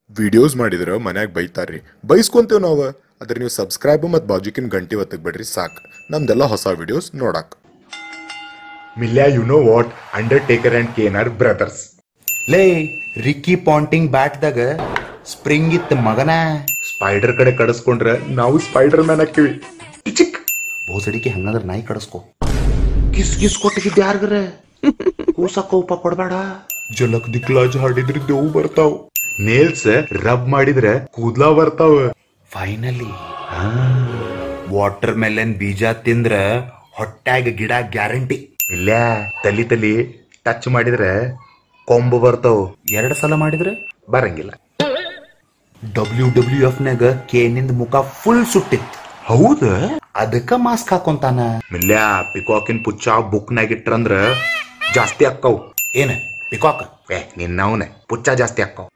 videos ಮಾಡಿದ್ರೆ ಮನ್ಯಾಗ ಬೈತಾರ್ರಿ ಬೈಸ್ಕೊಂತೇವ್ ನಾವು ಅದ್ರ ನೀವು ಸಬ್ಸ್ಕ್ರೈಬ್ ಮತ್ತು ಬಾಜುಕಿನ ಗಂಟೆ ಒತ್ತಕ್ ಬಿಡ್ರಿ ಸಾಕು ನಮ್ದೆಲ್ಲ ಹೊಸ ವಿಡಿಯೋಸ್ ನೋಡಕ್ ಮಿಲ್ಯಾ you know what Undertaker and ಕೇನರ್ ಬ್ರದರ್ಸ್ ಲೇ ರಿಕ್ಕಿ ಪಾಂಟಿಂಗ್ ಬ್ಯಾಟ್ದಾಗ ಸ್ಪ್ರಿಂಗ್ ಇತ್ತು ಮಗನ ಸ್ಪೈಡರ್ ಕಡೆ ಕಡಿಸ್ಕೊಂಡ್ರೆ ನಾವು ಸ್ಪೈಡರ್ ಮ್ಯಾನ್ ಹಾಕಿವಿ ಚಿಕ್ ಬೋಸಡಿಕೆ ಹಂಗಂದ್ರ ನಾಯಿ ಕಡಸ್ಕೋ ಕಿಸ್ ಕಿಸ್ ಕೊಟ್ಟಿದ್ದ ಯಾರ್ಗರ ಕೂಸ ಕೋಪ ಕೊಡ್ಬೇಡ ಜಲಕ್ ದಿಕ್ಲಾಜ್ ಹಾಡಿದ್ರೆ ದೇವು ಬರ್ತಾವ್ ನೇಲ್ಸ್ ರಬ್ ಮಾಡಿದ್ರೆ ಕೂದ್ಲಾ ಬರ್ತಾವ ಫೈನಲಿ ವಾಟರ್ ಮೆಲನ್ ಬೀಜ ತಿಂದ್ರ ಹೊಟ್ಯಾಗ ಗಿಡ ಗ್ಯಾರಂಟಿ ಇಲ್ಲ ತಲಿ ತಲಿ ಟಚ್ ಮಾಡಿದ್ರೆ ಕೊಂಬು ಬರ್ತಾವ ಎರಡ್ ಸಲ ಮಾಡಿದ್ರೆ ಬರಂಗಿಲ್ಲ ಡಬ್ಲ್ಯೂ ಡಬ್ಲ್ಯೂ ಎಫ್ ನಾಗ ಕೇನಿಂದ ಮುಖ ಫುಲ್ ಸುಟ್ಟಿತ್ತು ಹೌದ ಅದಕ್ಕ ಮಾಸ್ಕ್ ಹಾಕೊಂತಾನ ಮಿಲ್ಯಾ ಪಿಕಾಕಿನ್ ಪುಚ್ಚ ಬುಕ್ನಾಗ ಇಟ್ರಂದ್ರ ಜಾಸ್ತಿ ಅಕ್ಕವ್ ಏನ ಪಿಕಾಕ್ ಏ ನಿನ್ನವನ ಪುಚ್ಚ ಜಾಸ್ತಿ ಅಕ್ಕವ್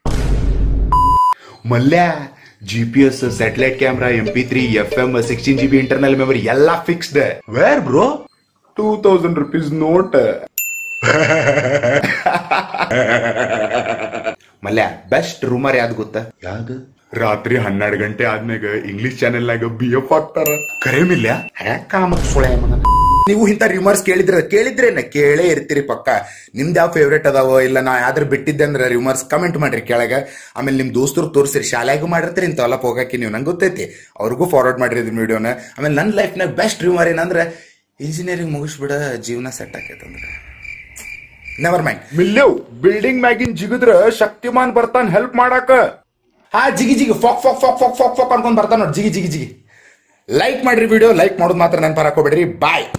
ಮಲ್ಯ G P S satellite camera M P three F M sixteen G B internal memory ಎಲ್ಲಾ ಫಿಕ್ಸ್ಡ್ ವೇರ್ bro two thousand rupees note ಮಲ್ಯ ಬೆಸ್ಟ್ ರೂಮರ್ ಯಾವ್ದು ಗೊತ್ತಾ ಯಾವ್ದು ರಾತ್ರಿ ಹನ್ನೆರಡು ಗಂಟೆ ಆದ್ಮ್ಯಾಗ ಇಂಗ್ಲಿಷ್ ಚಾನೆಲ್ನಾಗ ಬಿ ಎಫ್ ಹಾಕ್ತಾರ ಕರೆ ಮಿಲ್ಯ ಕಾಮ ಸುಳೆ ಮಗನ ನೀವು ಇಂಥ ರಿಮರ್ಸ್ ಕೇಳಿದ್ರೆ ಕೇಳಿದ್ರೇನ ಕೇಳೇ ಇರ್ತೀರಿ ಪಕ್ಕ ನಿಮ್ದು ಯಾವ ಫೇವ್ರೇಟ್ ಅದಾವ ಇಲ್ಲ ನಾ ಯಾವ್ದಾರು ಬಿಟ್ಟಿದ್ದೆ ಅಂದ್ರೆ ರಿಮರ್ಸ್ ಕಮೆಂಟ್ ಮಾಡ್ರಿ ಕೆಳಗ ಆಮೇಲೆ ನಿಮ್ ದೋಸ್ತರು ತೋರಿಸಿರಿ ಶಾಲೆಗೂ ಮಾಡಿರ್ತೀರಿ ಇಂಥವೆಲ್ಲ ಹೋಗಕ್ಕೆ ನೀವು ನಂಗೆ ಗೊತ್ತೈತಿ ಅವ್ರಿಗೂ ಫಾರ್ವರ್ಡ್ ಮಾಡಿರಿ ಇದನ್ನ ವಿಡಿಯೋನ ಆಮೇಲೆ ನನ್ನ ಲೈಫ್ನಾಗ ಬೆಸ್ಟ್ ರಿಮರ್ ಏನಂದ್ರೆ ಇಂಜಿನಿಯರಿಂಗ್ ಮುಗಿಸ್ಬಿಡ ಜೀವನ ಸೆಟ್ ಆಕೈತಂದ್ರೆ ನೆವರ್ ಮೈಂಡ್ ಮಿಲ್ಯವ್ ಬಿಲ್ಡಿಂಗ್ ಮ್ಯಾಗಿನ್ ಜಿಗಿದ್ರ ಶಕ್ತಿಮಾನ್ ಬರ್ತಾನ ಹೆಲ್ಪ್ ಮಾಡಾಕ ಹಾ ಜಿಗಿ ಜಿಗಿ ಫಾಕ್ ಫಾಕ್ ಫಾಕ್ ಫಾಕ್ ಫಾಕ್ ಫಾಕ್ ಅನ್ಕೊಂಡ್ ಬರ್ತಾನ ನೋಡಿ ಜಿಗಿ ಜಿಗಿ ಜಿಗಿ ಲೈಕ್ ಮಾಡ್ರಿ ವಿಡಿಯೋ ಲೈಕ್ ಮಾಡೋದು ಮಾತ್ರ ನೆನಪು ಹಾಕೋಬೇಡ್ರಿ ಬಾಯ್